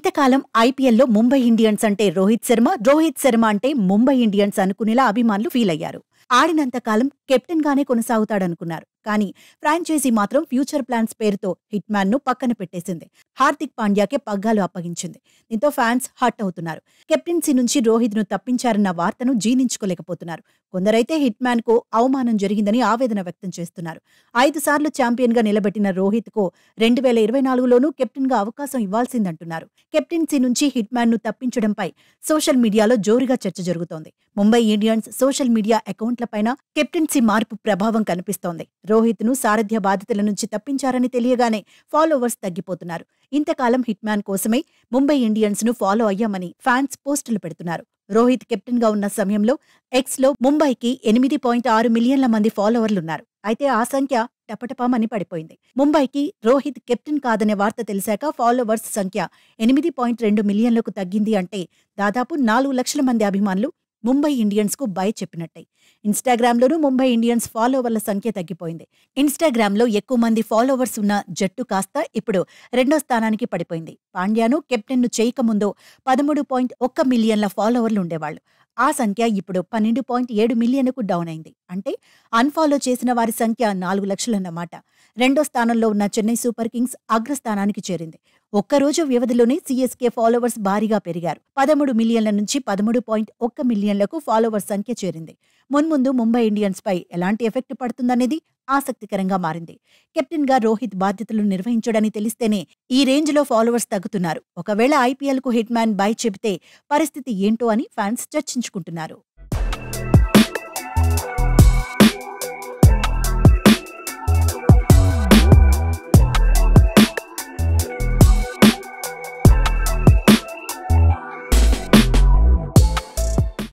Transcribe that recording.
ఇంతకాలం ఐపీఎల్లో ముంబై ఇండియన్స్ అంటే రోహిత్ శర్మ రోహిత్ శర్మ అంటే ముంబై ఇండియన్స్ అనుకునేలా అభిమానులు ఫీల్ అయ్యారు ఆడినంత కాలం కెప్టెన్ గానే కొనసాగుతాడనుకున్నారు కానీ ఫ్రాంచైజీ మాత్రం ఫ్యూచర్ ప్లాన్స్ పేరుతో హిట్ మ్యాన్ ను పక్కన పెట్టేసింది హార్దిక్ పాండ్యాకే పగ్గాలు అప్పగించింది దీంతో ఫ్యాన్స్ హట్ అవుతున్నారు కెప్టెన్సీ నుంచి రోహిత్ ను తప్పించారన్న వార్తను జీర్ణించుకోలేకపోతున్నారు కొందరైతే హిట్ మ్యాన్ కు అవమానం జరిగిందని ఆవేదన వ్యక్తం చేస్తున్నారు ఐదు సార్లు ఛాంపియన్ గా నిలబెట్టిన రోహిత్ కు రెండు వేల ఇరవై నాలుగులోనూ కెప్టెన్ గా అవకాశం ఇవ్వాల్సిందంటున్నారు కెప్టెన్సీ నుంచి హిట్ మ్యాన్ ను తప్పించడంపై సోషల్ మీడియాలో జోరుగా చర్చ జరుగుతోంది ముంబై ఇండియన్స్ సోషల్ మీడియా అకౌంట్లపైన కెప్టెన్సీ మార్పు ప్రభావం కనిపిస్తోంది రోహిత్ ను సారథ్య బాధితుల నుంచి తప్పించారని తెలియగానే ఫాలోవర్స్ తగ్గిపోతున్నారు ఇంతకాలం హిట్ మ్యాన్ కోసమే ముంబై ఇండియన్స్ ను ఫాలో అయ్యామని ఫ్యాన్స్ పోస్టులు పెడుతున్నారు రోహిత్ కెప్టెన్ గా ఉన్న సమయంలో ఎక్స్ లో ముంబైకి ఎనిమిది పాయింట్ ఆరు మిలియన్ల మంది ఫాలోవర్లున్నారు అయితే ఆ సంఖ్య టపటపామని పడిపోయింది ముంబైకి రోహిత్ కెప్టెన్ కాదనే వార్త తెలిసాక ఫాలోవర్స్ సంఖ్య ఎనిమిది పాయింట్ రెండు మిలియన్లకు తగ్గింది అంటే దాదాపు నాలుగు లక్షల మంది అభిమానులు ముంబై ఇండియన్స్ కు బై చెప్పినట్టే ఇన్స్టాగ్రామ్లోనూ ముంబై ఇండియన్స్ ఫాలోవర్ల సంఖ్య తగ్గిపోయింది ఇన్స్టాగ్రామ్లో ఎక్కువ మంది ఫాలోవర్స్ ఉన్న జట్టు కాస్త ఇప్పుడు రెండో స్థానానికి పడిపోయింది పాండ్యాను కెప్టెన్ను చేయకముందు పదమూడు పాయింట్ ఒక్క మిలియన్ల ఫాలోవర్లు ఉండేవాళ్లు ఆ సంఖ్య ఇప్పుడు పన్నెండు పాయింట్ ఏడు మిలియన్కు డౌన్ అయింది అంటే అన్ఫాలో చేసిన వారి సంఖ్య నాలుగు లక్షలన్నమాట రెండో స్థానంలో ఉన్న చెన్నై సూపర్ కింగ్స్ అగ్రస్థానానికి చేరింది ఒక్కరోజు వ్యవధిలోనే సీఎస్కే ఫాలోవర్స్ భారీగా పెరిగారు పదమూడు మిలియన్ల నుంచి పదమూడు పాయింట్ ఒక్క మిలియన్లకు ఫాలోవర్స్ సంఖ్య చేరింది మున్ముందు ముంబై ఇండియన్స్ పై ఎలాంటి ఎఫెక్ట్ పడుతుందనేది ఆసక్తికరంగా మారింది కెప్టెన్ గా రోహిత్ బాధ్యతలు నిర్వహించడని తెలిస్తేనే ఈ రేంజ్ లో ఫాలోవర్స్ తగ్గుతున్నారు ఒకవేళ ఐపీఎల్ కు హిట్ మ్యాన్ బై చెబితే పరిస్థితి ఏంటో అని ఫ్యాన్స్ చర్చించుకుంటున్నారు